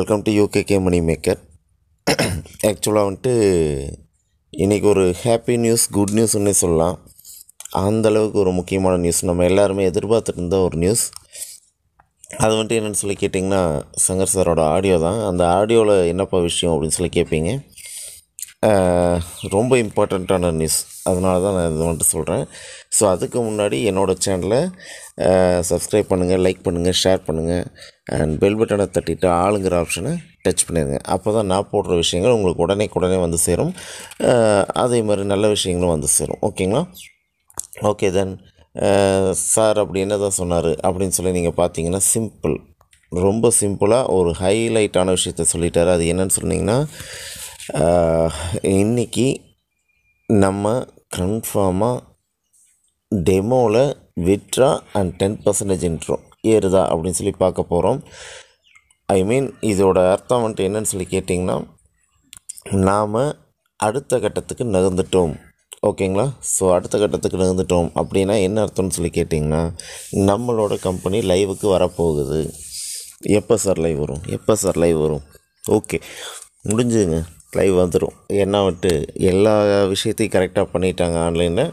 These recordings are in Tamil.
welcome to UKK money maker ஆக்சுவலாக வந்துட்டு இன்றைக்கி ஒரு ஹாப்பி நியூஸ் குட் நியூஸ்னே சொல்லலாம் அந்த அளவுக்கு ஒரு முக்கியமான நியூஸ் நம்ம எல்லாருமே எதிர்பார்த்துட்டு இருந்த ஒரு நியூஸ் அது வந்துட்டு என்னென்னு சொல்லி கேட்டிங்கன்னா சங்கர் சாரோட ஆடியோ தான் அந்த ஆடியோவில் என்னப்பா விஷயம் அப்படின்னு சொல்லி கேட்பீங்க ஆஹ், ரொம்ப இம்பார்ட்டண்ட்டான நியூஸ் அதனால தான் நான் இது வந்துட்டு சொல்கிறேன் ஸோ அதுக்கு முன்னாடி என்னோடய சேனலை சப்ஸ்கிரைப் பண்ணுங்கள் லைக் பண்ணுங்கள் ஷேர் பண்ணுங்கள் அண்ட் பெல் பட்டனை தட்டிட்டு ஆளுங்கிற ஆப்ஷனை டச் பண்ணிடுங்க அப்போ தான் நான் போடுற விஷயங்கள் உங்களுக்கு உடனே உடனே வந்து சேரும் ஆஹ், அதே மாதிரி நல்ல விஷயங்களும் வந்து சேரும் ஓகேங்களா ஓகே தென் சார் அப்படி என்ன தான் சொன்னார் அப்படின்னு சொல்லி நீங்கள் பார்த்தீங்கன்னா சிம்பிள் ரொம்ப சிம்பிளாக ஒரு ஹைலைட்டான விஷயத்த சொல்லிட்டாரு அது என்னன்னு சொன்னீங்கன்னா ஆஹ், இன்னைக்கு நம்ம கன்ஃபார்மாக டெமோவில் withdraw and ten percentage intro ஏறுதா அப்படின்னு சொல்லி பார்க்க போகிறோம் ஐ மீன் இதோட அர்த்தம் வந்துட்டு என்னன்னு சொல்லி கேட்டிங்கன்னா நாம் அடுத்த கட்டத்துக்கு நகர்ந்துட்டோம் ஓகேங்களா ஸோ அடுத்த கட்டத்துக்கு நகர்ந்துட்டோம் அப்படின்னா என்ன அர்த்தம்னு சொல்லி கேட்டிங்கன்னா நம்மளோட கம்பெனி லைவுக்கு வரப்போகுது எப்போ சார் லைவ் வரும் எப்போ சார் லைவ் வரும் ஓகே முடிஞ்சுங்க லைவ் வந்துடும் ஏன்னா வந்துட்டு எல்லா விஷயத்தையும் கரெக்டாக பண்ணிட்டாங்க ஆன்லைனில்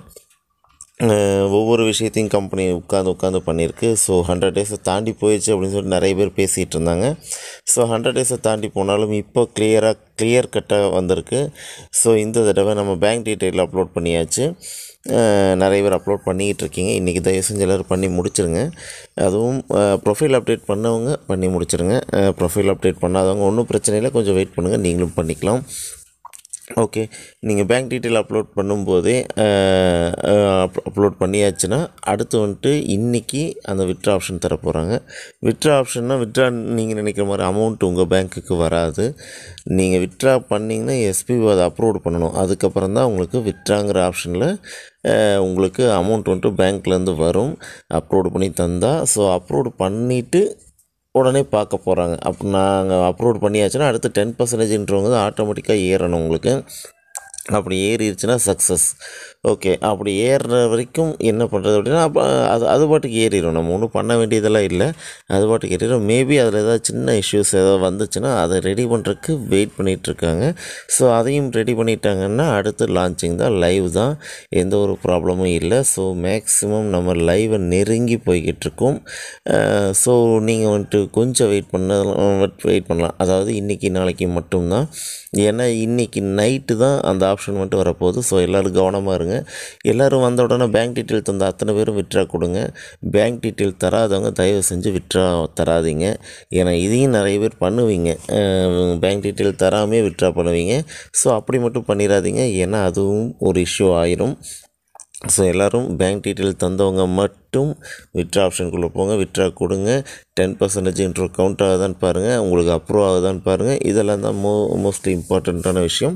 அஹ் ஒவ்வொரு விஷயத்தையும் கம்பெனி உட்காந்து உட்காந்து பண்ணியிருக்கு ஸோ ஹண்ட்ரட் டேஸை தாண்டி போயிடுச்சு அப்படின்னு சொல்லிட்டு நிறைய பேர் பேசிகிட்டு இருந்தாங்க ஸோ ஹண்ட்ரட் டேஸை தாண்டி போனாலும் இப்போ கிளியராக கிளியர் கட்டாக வந்திருக்கு ஸோ இந்த தடவை நம்ம பேங்க் டீட்டெயில் அப்லோட் பண்ணியாச்சு அஹ் நிறைய பேர் அப்லோட் பண்ணிக்கிட்டு இருக்கீங்க இன்றைக்கி தயவு செஞ்சு எல்லோரும் பண்ணி முடிச்சிருங்க அதுவும் ப்ரொஃபைல் அப்டேட் பண்ணவங்க பண்ணி முடிச்சிருங்க ப்ரொஃபைல் அப்டேட் பண்ணாதவங்க ஒன்றும் பிரச்சனை இல்லை கொஞ்சம் வெயிட் பண்ணுங்கள் நீங்களும் பண்ணிக்கலாம் ஓகே நீங்கள் பேங்க் டீட்டெயில் அப்லோட் பண்ணும்போதே அப்லோட் பண்ணியாச்சுன்னா அடுத்து வந்துட்டு இன்றைக்கி அந்த விட்ரா ஆப்ஷன் தர போகிறாங்க விட்ரா ஆப்ஷன்னா விட்ரா நீங்கள் நினைக்கிற மாதிரி அமௌண்ட் உங்கள் பேங்க்குக்கு வராது நீங்கள் விட்ரா பண்ணிங்கன்னா எஸ்பி அதை அப்ரூவ் பண்ணணும் அதுக்கப்புறம் தான் உங்களுக்கு விட்ராங்கிற ஆப்ஷனில் உங்களுக்கு அமௌண்ட் வந்துட்டு பேங்க்லேருந்து வரும் அப்ரூவ் பண்ணி தந்தால் ஸோ அப்ரூவ் பண்ணிவிட்டு உடனே பார்க்க போகிறாங்க அப்போ நாங்கள் அப்ரூவ் பண்ணியாச்சுன்னா அடுத்து டென் பர்சன்டேஜ்ன்றவங்க ஆட்டோமேட்டிக்காக ஏறணும் உங்களுக்கு அப்படி ஏறிடுச்சுன்னா சக்ஸஸ் ஓகே அப்படி ஏறுற வரைக்கும் என்ன பண்ணுறது அப்படின்னா அப்போ அது அது பாட்டுக்கு ஏறிடும் நம்ம ஒன்றும் பண்ண வேண்டியதெல்லாம் இல்லை அது பாட்டுக்கு ஏறிடும் மேபி அதில் ஏதாவது சின்ன இஷ்யூஸ் ஏதாவது வந்துச்சுன்னா அதை ரெடி பண்ணுறதுக்கு வெயிட் பண்ணிகிட்ருக்காங்க ஸோ அதையும் ரெடி பண்ணிட்டாங்கன்னா அடுத்து லான்ச்சிங் தான் லைவ் தான் எந்த ஒரு ப்ராப்ளமும் இல்லை ஸோ மேக்ஸிமம் நம்ம லைவை நெருங்கி போய்கிட்டு இருக்கோம் ஸோ நீங்கள் வந்துட்டு கொஞ்சம் வெயிட் பண்ண வெயிட் பண்ணலாம் அதாவது இன்றைக்கி நாளைக்கு மட்டும்தான் ஏன்னா இன்றைக்கி நைட்டு தான் அந்த ஆப்ஷன் மட்டும் வரப்போகுது ஸோ எல்லோரும் கவனமாக இருங்க எல்லோரும் வந்த உடனே பேங்க் டீட்டெயில் தந்த அத்தனை பேரும் விட்ரா கொடுங்க பேங்க் டீட்டெயில் தராதவங்க தயவு செஞ்சு விட்ரா தராதீங்க ஏன்னா இதையும் நிறைய பேர் பண்ணுவீங்க பேங்க் டீட்டெயில் தராமே விட்ரா பண்ணுவீங்க ஸோ அப்படி மட்டும் பண்ணிடாதீங்க ஏன்னா அதுவும் ஒரு இஷ்யூ ஆயிரும் ஸோ எல்லோரும் பேங்க் டீட்டெயில் தந்தவங்க மட்டும் விட்ரா ஆப்ஷனுக்குள்ளே போங்க விட்ரா கொடுங்க டென் பர்சன்டேஜ் இன்ட்ரோ கவுண்ட் ஆகுதான்னு பாருங்கள் உங்களுக்கு அப்ரூவ் ஆகுதான்னு பாருங்கள் இதெல்லாம் தான் மோ மோஸ்ட்லி இம்பார்ட்டண்ட்டான விஷயம்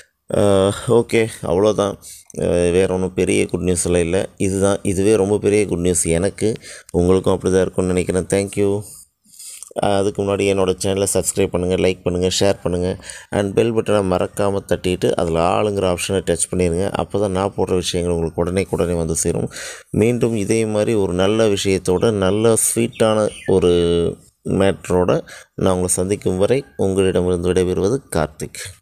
ஓகே அவ்வளோதான் வேறு ஒன்றும் பெரிய குட் நியூஸ் எல்லாம் இல்லை இதுதான் இதுவே ரொம்ப பெரிய குட் நியூஸ் எனக்கு உங்களுக்கும் அப்படி தான் இருக்கும்னு நினைக்கிறேன் தேங்க்யூ அதுக்கு முன்னாடி என்னோடய சேனலை சப்ஸ்கிரைப் பண்ணுங்கள் லைக் பண்ணுங்கள் ஷேர் பண்ணுங்கள் அண்ட் பெல் பட்டனை மறக்காமல் தட்டிட்டு அதில் ஆளுங்கிற ஆப்ஷனை டச் பண்ணிடுங்க அப்போ தான் நான் போடுற விஷயங்கள் உங்களுக்கு உடனே உடனே வந்து சேரும் மீண்டும் இதே மாதிரி ஒரு நல்ல விஷயத்தோட நல்ல ஸ்வீட்டான ஒரு மேட்ரோட நான் உங்களை சந்திக்கும் வரை உங்களிடமிருந்து விடைபெறுவது கார்த்திக்